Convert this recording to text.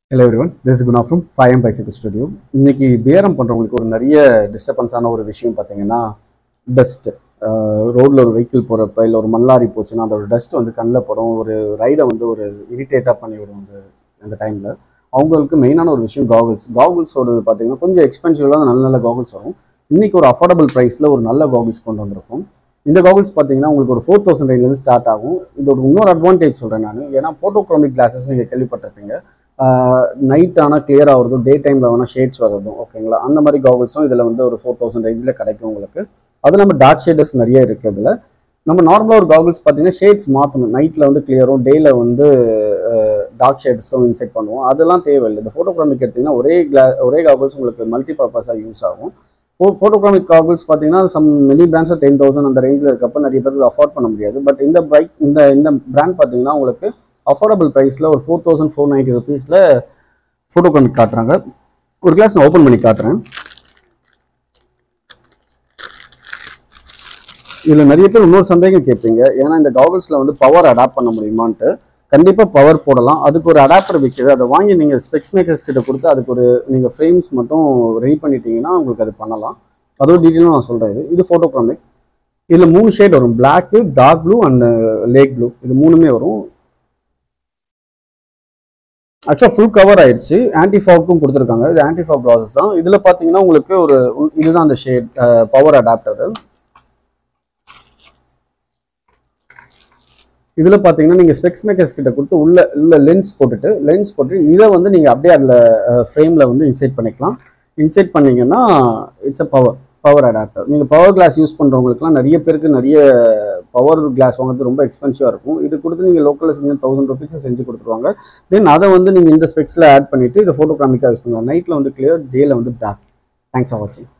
hello everyone this Guna from five M bicycle studio இன்னைக்கு பேரம் பண்ணுறவங்களுக்கு ஒரு நிறைய டிஸ்டர்பன்ஸான ஒரு விஷயம் பார்த்தீங்கன்னா டஸ்ட் ரோட்டில் ஒரு வெஹிக்கிள் போகிறப்ப இல்லை ஒரு மல்லாரி போச்சுன்னா அதோட டஸ்ட் வந்து கண்ணில் படும் ஒரு ரைடை வந்து ஒரு இரிட்டேட்டாக பண்ணி விடும் அந்த அந்த டைமில் அவங்களுக்கு மெயினான ஒரு விஷயம் காகுல்ஸ் காகுல்ஸோடது பார்த்தீங்கன்னா கொஞ்சம் எக்ஸ்பென்சிவாக நல்ல நல்ல காகுல்ஸ் வரும் இன்னைக்கு ஒரு அஃபோர்டபுள் ப்ரைஸில் ஒரு நல்ல காகுல்ஸ் கொண்டு வந்திருக்கோம் இந்த காகுல்ஸ் பார்த்தீங்கன்னா உங்களுக்கு ஒரு ஃபோர் தௌசண்ட் ரேஞ்சிலேருந்து ஸ்டார்ட் ஆகும் இதோட இன்னொரு அட்வான்டேஜ் சொல்கிறேன் நான் ஏன்னா போட்டோக்ரோமிக் கிளாஸஸ் நீங்கள் கேள்விப்பட்டிருப்பீங்க நைட் ஆனால் கிளியர் ஆகிறதும் டே டைமில் வேணால் ஷேட்ஸ் வர்றதும் ஓகேங்களா அந்த மாதிரி காகுல்ஸும் இதில் வந்து ஒரு ஃபோர் தௌசண்ட் ரேஞ்சில் கிடைக்கும் உங்களுக்கு அது நம்ம டார்க் ஷேடர்ஸ் நிறைய இருக்குது இதில் நம்ம நார்மலாக ஒரு காகுல்ஸ் பார்த்தீங்கன்னா ஷேட்ஸ் மாற்றணும் நைட்டில் வந்து கிளியரும் டேயில் வந்து டார்க் ஷேட்ஸும் இன்செக்ட் பண்ணுவோம் அதெல்லாம் தேவையில்லை இந்த ஃபோட்டோகிராமிக் எடுத்திங்கன்னா ஒரே கிளா ஒரே காகுல்ஸ் உங்களுக்கு மல்டி பர்பஸாக யூஸ் ஆகும் ஃபோ ஃபோட்டோகிராமிக் காகுல்ஸ் பார்த்தீங்கன்னா சம் மெனி பிராண்ட்ஸில் டென் தௌசண்ட் அந்த ரேஞ்சில் இருக்கப்போ நிறைய பேருக்கு அஃபோர்ட் பண்ண முடியாது பட் இந்த பைக் இந்த இந்த பிராண்ட் பார்த்தீங்கன்னா உங்களுக்கு அஃபோர்டபுள் ப்ரைஸில் ஒரு ஃபோர் தௌசண்ட் ஃபோர் நைன்ட்டி ருபீஸில் ஃபோட்டோகிராமிக் காட்டுறாங்க ஒரு கிளாஸ் நான் ஓப்பன் பண்ணி காட்டுறேன் இதில் நிறைய பேர் இன்னொரு சந்தேகம் கேட்பீங்க ஏன்னா இந்த காகுல்ஸில் வந்து பவர் அடாப்ட் பண்ண முடியுமான்ட்டு கண்டிப்பாக பவர் போடலாம் அதுக்கு ஒரு அடாப்டர் விற்கிது அதை வாங்கி நீங்கள் ஸ்பெக்ஸ் மேக்கர்ஸ் கிட்ட கொடுத்து அதுக்கு ஒரு நீங்கள் ஃப்ரேம்ஸ் மட்டும் ரெடி பண்ணிட்டீங்கன்னா உங்களுக்கு அது பண்ணலாம் அதோட டீட்டெயிலும் நான் சொல்கிறேன் இது இது ஃபோட்டோகிராமிக் இதில் மூணு ஷேட் வரும் black dark blue and lake blue இது மூணுமே வரும் ஆக்சுவலாக ஃபுல் கவர் ஆயிடுச்சு ஆன்டி ஃபாக்கும் கொடுத்துருக்காங்க இது ஆன்டி ஃபாக் ப்ராசஸ் தான் இதில் பார்த்தீங்கன்னா உங்களுக்கு ஒரு இதுதான் அந்த ஷேட் பவர் அடாப்டர் இதில் பார்த்தீங்கன்னா நீங்கள் ஸ்பெக்ஸ் மேக்கர்ஸ் கிட்ட கொடுத்து உள்ள உள்ள லென்ஸ் போட்டுட்டு லென்ஸ் போட்டு இதை வந்து நீங்கள் அப்படியே அதில் ஃப்ரேமில் வந்து இன்சைட் பண்ணிக்கலாம் இன்சைட் பண்ணீங்கன்னா it's a power power adapter நீங்கள் பவர் கிளாஸ் யூஸ் பண்ணுறவங்களுக்குலாம் நிறைய பேருக்கு நிறைய பவர் கிளாஸ் வாங்குறது ரொம்ப எக்ஸ்பென்சிவாக இருக்கும் இது கொடுத்து நீங்கள் லோக்கலில் செஞ்சு தௌசண்ட் ருபீஸ் செஞ்சு கொடுத்துருவாங்க தென் அதை வந்து நீங்கள் இந்த ஸ்பெக்ஸில் ஆட் பண்ணிவிட்டு இதை ஃபோட்டோகிராமிக்காக யூஸ் பண்ணலாம் நைட்டில் வந்து கிளியர் டேயில் வந்து டார்க் தேங்க்ஸ் ஃபார் வாட்சிங்